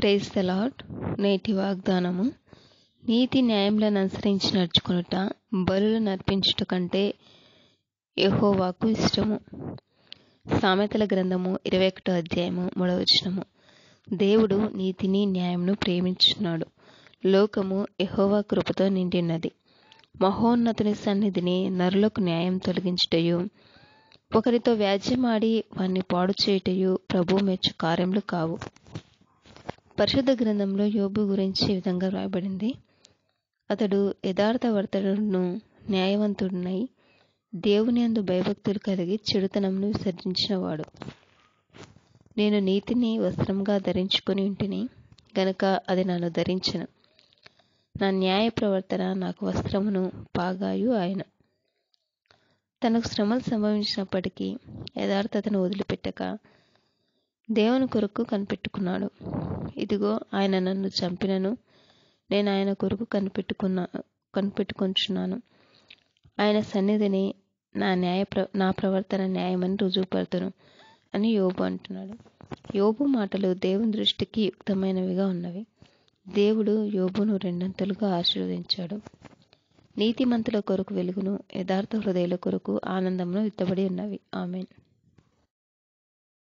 praise the lord నేటి వాగ్దానము నీతి న్యాయములను అనుసరించి నడుచుకొనుట బలులు నర్పించుట కంటే యెహోవాకు ఇష్టము సామెతల గ్రంథము ఇరవై ఒకటో అధ్యాయము మూడవ వచనము దేవుడు నీతిని న్యాయమును ప్రేమించున్నాడు లోకము యెహోవా కృపతో నిండి ఉన్నది మహోన్నతుని సన్నిధిని నరులకు న్యాయం తొలగించుటయు ఒకరితో వ్యాజ్యమాడి వారిని పాడు చేయుటయు ప్రభు మెచ్చు కార్యములు కావు పరిశుద్ధ గ్రంథంలో యోబు గురించి ఈ విధంగా రాయబడింది అతడు యథార్థవర్తనుడును న్యాయవంతుడునై దేవుని అందు భయభక్తులు కలిగి చెడుతనంను విసర్జించినవాడు నేను నీతిని వస్త్రంగా ధరించుకొని ఉంటిని గనుక అది నన్ను ధరించను నా న్యాయ ప్రవర్తన నాకు వస్త్రమును పాగాయు ఆయన తనకు శ్రమలు సంభవించినప్పటికీ యథార్థతను వదిలిపెట్టక దేవుని కొరకు కనిపెట్టుకున్నాడు ఇదిగో ఆయన నన్ను చంపినను నేను ఆయన కొరకు కనిపెట్టుకున్నా కనిపెట్టుకొంచున్నాను ఆయన సన్నిధిని నా న్యాయ ప్ర నా ప్రవర్తన న్యాయమని రుజువుపడుతును అని యోబు అంటున్నాడు యోబు మాటలు దేవుని దృష్టికి యుక్తమైనవిగా ఉన్నవి దేవుడు యోబును రెండంతలుగా ఆశీర్వదించాడు నీతిమంతుల కొరకు వెలుగును యథార్థ హృదయుల కొరకు ఆనందమును విత్తబడి ఉన్నవి ఆమెన్